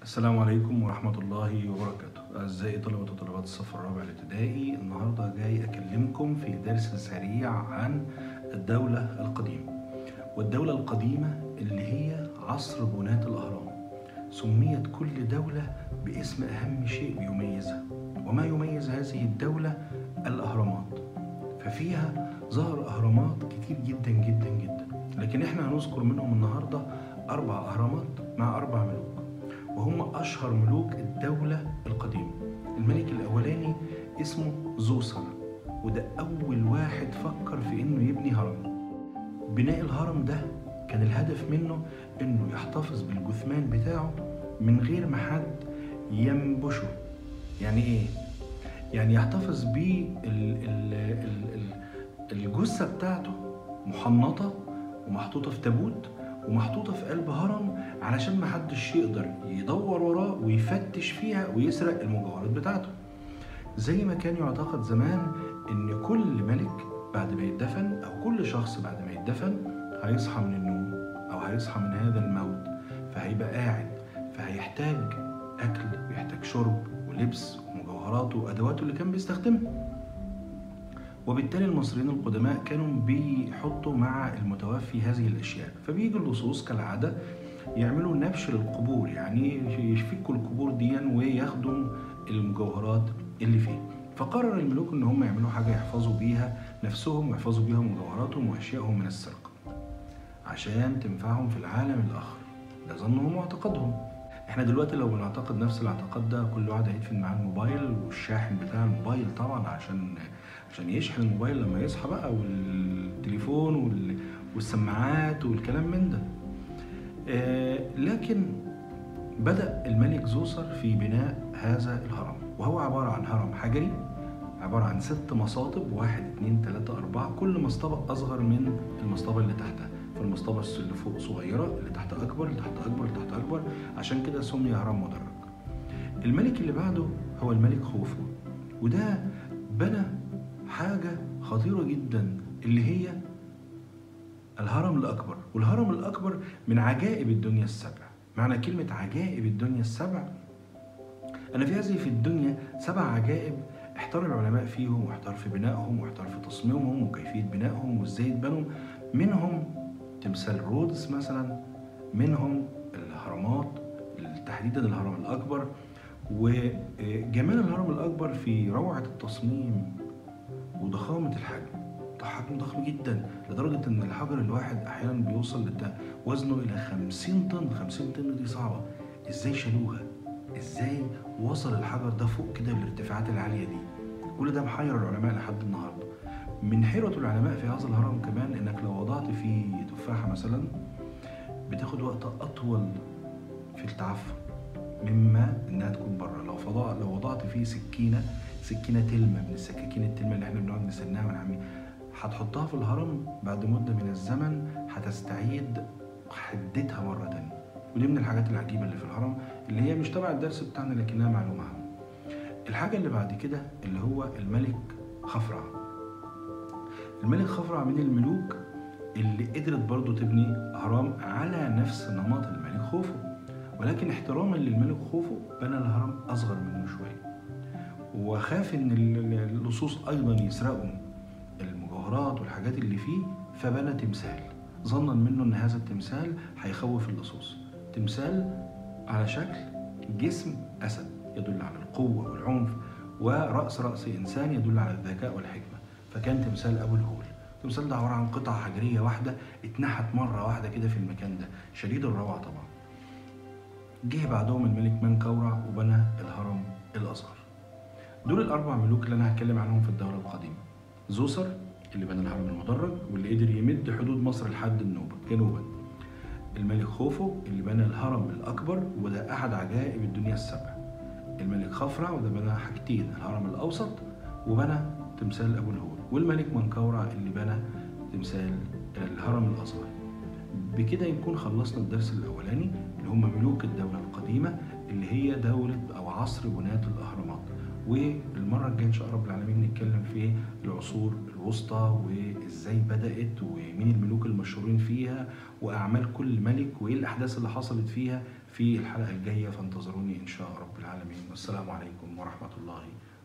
السلام عليكم ورحمة الله وبركاته أعزائي طلبة وطالبات الصف الرابع الابتدائي النهاردة جاي أكلمكم في درس سريع عن الدولة القديمة والدولة القديمة اللي هي عصر بناة الأهرام سميت كل دولة باسم أهم شيء بيميزها وما يميز هذه الدولة الأهرامات ففيها ظهر أهرامات كتير جدا جدا جدا لكن احنا هنذكر منهم النهاردة أربع أهرامات مع أربع ملوك وهم أشهر ملوك الدولة القديمة الملك الأولاني اسمه زوسر وده أول واحد فكر في إنه يبني هرم بناء الهرم ده كان الهدف منه إنه يحتفظ بالجثمان بتاعه من غير ما حد ينبشه يعني إيه؟ يعني يحتفظ بيه ال- ال- ال- ال- الجثة بتاعته محنطة ومحطوطة في تابوت ومحطوطة في قلب هرم علشان محدش يقدر يدور وراه ويفتش فيها ويسرق المجوهرات بتاعته زي ما كان يعتقد زمان ان كل ملك بعد ما يدفن او كل شخص بعد ما يدفن هيصحى من النوم او هيصحى من هذا الموت فهيبقى قاعد فهيحتاج اكل ويحتاج شرب ولبس ومجوهراته وادواته اللي كان بيستخدمها وبالتالي المصريين القدماء كانوا بيحطوا مع المتوفي هذه الاشياء فبيجي اللصوص كالعاده يعملوا نبش للقبور يعني يفكوا القبور دي وياخدوا المجوهرات اللي فيه فقرر الملوك ان هم يعملوا حاجه يحفظوا بيها نفسهم ويحفظوا بيها مجوهراتهم واشيائهم من السرقه عشان تنفعهم في العالم الاخر ده ظنهم واعتقادهم احنا دلوقتي لو بنعتقد نفس الاعتقاد ده كل واحد هيدفن معاه الموبايل والشاحن بتاع الموبايل طبعا عشان عشان يشحن الموبايل لما يصحى بقى والتليفون وال- والسماعات والكلام من ده آه، لكن بدأ الملك زوسر في بناء هذا الهرم وهو عبارة عن هرم حجري عبارة عن ست مصاطب واحد اتنين تلاتة أربعة كل مصطبة أصغر من المصطبة اللي تحتها فالمصطبة اللي فوق صغيرة اللي تحت أكبر اللي تحت أكبر اللي تحت أكبر عشان كده سمي هرم مدرج الملك اللي بعده هو الملك خوفو وده بنى حاجة خطيرة جدا اللي هي الهرم الأكبر والهرم الأكبر من عجائب الدنيا السبع معنى كلمة عجائب الدنيا السبع أنا في هذه في الدنيا سبع عجائب احتار العلماء فيهم واحتار في بنائهم واحتار في تصميمهم وكيفية بنائهم وازاي اتبنوا منهم تمثال رودس مثلا منهم الهرمات تحديدا الهرم الأكبر وجمال الهرم الأكبر في روعة التصميم وضخامة الحجم ده حجم ضخم جدا لدرجة إن الحجر الواحد أحيانا بيوصل لت- وزنه إلى 50 طن 50 طن دي صعبة إزاي شالوها؟ إزاي وصل الحجر ده فوق كده الارتفاعات العالية دي؟ كل ده محير العلماء لحد النهاردة من حيرة العلماء في هذا الهرم كمان إنك لو وضعت فيه تفاحة مثلا بتاخد وقت أطول في التعفن مما إنها تكون بره لو فضاء لو وضعت فيه سكينة سكينة تلمة من السكاكين التلمة اللي احنا بنقعد نسنها ونعمل هتحطها في الهرم بعد مدة من الزمن هتستعيد حدتها مرة تانية ودي من الحاجات العجيبة اللي في الهرم اللي هي مش تبع الدرس بتاعنا لكنها معلومة عامة الحاجة اللي بعد كده اللي هو الملك خفرع الملك خفرع من الملوك اللي قدرت برضو تبني هرم على نفس نمط الملك خوفو ولكن احتراما للملك خوفو بنى الهرم أصغر منه شوية وخاف ان ال- اللصوص ايضا يسرقوا المجوهرات والحاجات اللي فيه فبنى تمثال ظنا منه ان هذا التمثال هيخوف اللصوص تمثال على شكل جسم اسد يدل على القوه والعنف وراس راس انسان يدل على الذكاء والحكمه فكان تمثال ابو الهول التمثال ده عباره عن قطعه حجريه واحده اتنحت مره واحده كده في المكان ده شديد الروعه طبعا جه بعدهم الملك منكورع وبنى الهرم الاصغر دول الاربع ملوك اللي انا هتكلم عنهم في الدوله القديمه زوسر اللي بنى الهرم المدرج واللي قدر يمد حدود مصر لحد النوبه جنوبا الملك خوفو اللي بنى الهرم الاكبر وده احد عجائب الدنيا السبع الملك خفرع وده بنى حاجتين الهرم الاوسط وبنى تمثال ابو الهول والملك منكورع اللي بنى تمثال الهرم الاصغر بكده نكون خلصنا الدرس الاولاني اللي هم ملوك الدوله القديمه اللي هي دوله او عصر بناة الاهرامات والمره الجايه ان شاء رب العالمين نتكلم في العصور الوسطى وازاي بدات ومين الملوك المشهورين فيها واعمال كل ملك وايه الاحداث اللي حصلت فيها في الحلقة الجاية فانتظروني إن شاء رب العالمين والسلام عليكم ورحمة الله